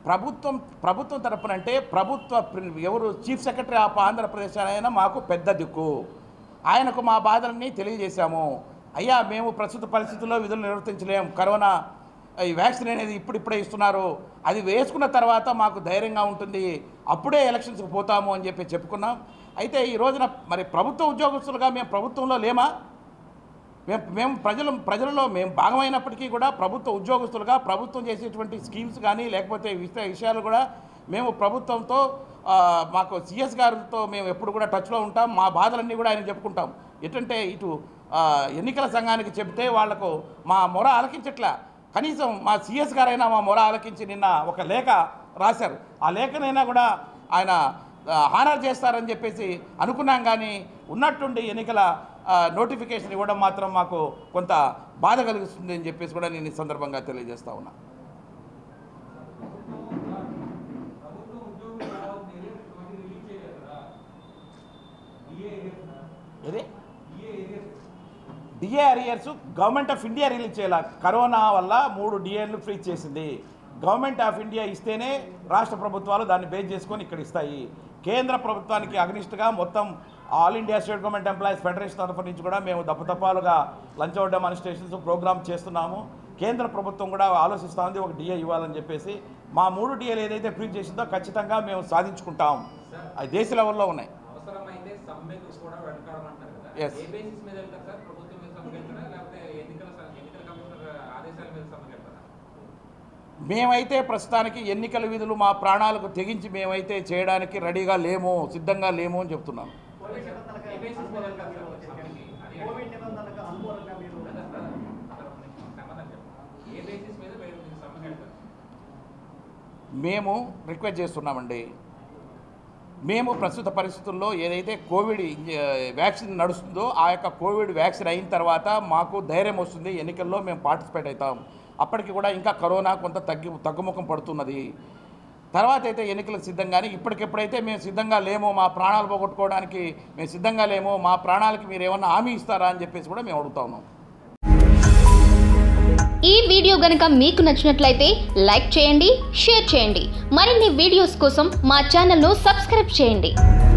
ప్రభుత్వం ప్రభుత్వం తరపున అంటే ప్రభుత్వ ప్రి- ఎవరు చీఫ్ సెక్రటరీ ఆఫ్ ఆంధ్రప్రదేశ్ ఆయన మాకు పెద్ద దిక్కు ఆయనకు మా బాధలన్నీ తెలియజేశాము అయ్యా మేము ప్రస్తుత పరిస్థితుల్లో విధులు నిర్వర్తించలేం కరోనా ఈ వ్యాక్సిన్ అనేది ఇప్పుడిప్పుడే ఇస్తున్నారు అది వేసుకున్న తర్వాత మాకు ధైర్యంగా ఉంటుంది అప్పుడే ఎలక్షన్స్కి పోతాము అని చెప్పి చెప్పుకున్నాం అయితే ఈ రోజున మరి ప్రభుత్వ ఉద్యోగస్తులుగా మేము ప్రభుత్వంలో లేమా మేము మేము ప్రజలు ప్రజలలో మేము భాగమైనప్పటికీ కూడా ప్రభుత్వ ఉద్యోగస్తులుగా ప్రభుత్వం చేసేటువంటి స్కీమ్స్ కానీ లేకపోతే విషయ విషయాలు కూడా మేము ప్రభుత్వంతో ఆ, మాకు సిఎస్ గారితో మేము ఎప్పుడు కూడా టచ్లో ఉంటాం మా బాధలన్నీ కూడా ఆయన చెప్పుకుంటాం ఎటంటే ఇటు ఆ, ఎన్నికల సంఘానికి చెప్తే వాళ్లకు మా మొర ఆలకించట్లా కనీసం మా సిఎస్ గారైనా మా మొర ఆలకించి నిన్న ఒక లేఖ రాశారు ఆ లేఖనైనా కూడా ఆయన హానర్ చేస్తారని చెప్పేసి అనుకున్నాం కానీ ఉన్నట్టుండి ఎన్నికల ఆ, నోటిఫికేషన్ ఇవ్వడం మాత్రం మాకు కొంత బాధ కలిగిస్తుంది అని చెప్పేసి కూడా నేను ఈ సందర్భంగా తెలియజేస్తా ఉన్నా ప్రభుత్వ ఉద్యోగులు కావాల్సిన ఏరియాస్ ఇవన్నీ రిలీజ్ చేయలేదు కదా డిఏ ఏరియాస్ అదే DA arrears DA arrears government of India release చేయాల కరోనా వల్ల మూడు డిఏలు ఫ్రీజ్ చేసింది గవర్నమెంట్ ఆఫ్ ఇండియా ఇస్తేనే రాష్ట్ర ప్రభుత్వాలు దాన్ని బేస్ చేసుకొని ఇక్కడ ఇస్తాయి కేంద్ర ప్రభుత్వానికి అగ్నిస్ట్గా మొత్తం all India state government employees federation తరఫు నుంచి కూడా మేము దప్పతప్పాలుగా లంచ్ అవుట్ డెమానిస్ట్రేషన్స్ ప్రోగ్రామ్ చేస్తున్నాము కేంద్ర ప్రభుత్వం కూడా ఆలోచిస్తూ ఉంది ఒక డిఏ ఇవ్వాలని చెప్పేసి మా మూడు డిఏలు ఏదైతే ఫ్రీజ్ చేసిందో ఖచ్చితంగా మేము సాధించుకుంటాం అది దేశ లెవెల్లో ఉన్నాయి అవసరమైతే సమ్మెకు కూడా వెనకాడమంటారు కదా Yes. ఏ బేసిస్ మీద వెళ్తారు సార్ ప్రభుత్వం మీద సమ్మెకి వెళ్తారా లేకపోతే ఎన్నికల సం- ఎన్నికల కమిషనర్ ఆదేశాల మీద సమ్మెకి వెళ్తారా మేమైతే ప్రస్తుతానికి ఎన్నికల విధులు మా ప్రాణాలకు తెగించి మేమైతే చేయడానికి రెడీగా లేము సిద్ధంగా లేము అని చెప్తున్నాను ఏ బేసిస్ మీద వెళ్తారు సార్ సమ్మెకి అది కోవిడ్ నిబంధనలకు అనుకూలంగా మీరు అదే సార్ అసలు సమాధానం చెప్పండి ఏ బేసిస్ మీద మీరు మీరు సమ్మెకి వెళ్తారు మేము రిక్వెస్ట్ చేస్తున్నామండి మేము ప్రస్తుత పరిస్థితుల్లో ఏదైతే కోవిడ్ ఇంజ- వ్యాక్సిన్ నడుస్తుందో ఆ యొక్క కోవిడ్ వ్యాక్సిన్ అయిన తర్వాత మాకు ధైర్యం వస్తుంది ఎన్నికల్లో మేము పార్టిసిపేట్ అవుతాం అప్పటికి కూడా ఇంకా కరోనా కొంత తగ్గి తగ్గుముఖం పడుతున్నది తర్వాత అయితే ఎన్నికలకు సిద్ధం కానీ ఇప్పటికెప్పుడైతే మేము సిద్ధంగా లేమో మా ప్రాణాలు పోగొట్టుకోవడానికి మేము సిద్ధంగా లేమో మా ప్రాణాలకి మీరు ఏమన్నా హామీ ఇస్తారా అని చెప్పేసి కూడా మేము అడుగుతా ఉన్నాం ఈ వీడియో గనుక మీకు నచ్చినట్లయితే లైక్ చేయండి షేర్ చేయండి మరిన్ని వీడియోస్ కోసం మా ఛానల్ను సబ్స్క్రైబ్ చేయండి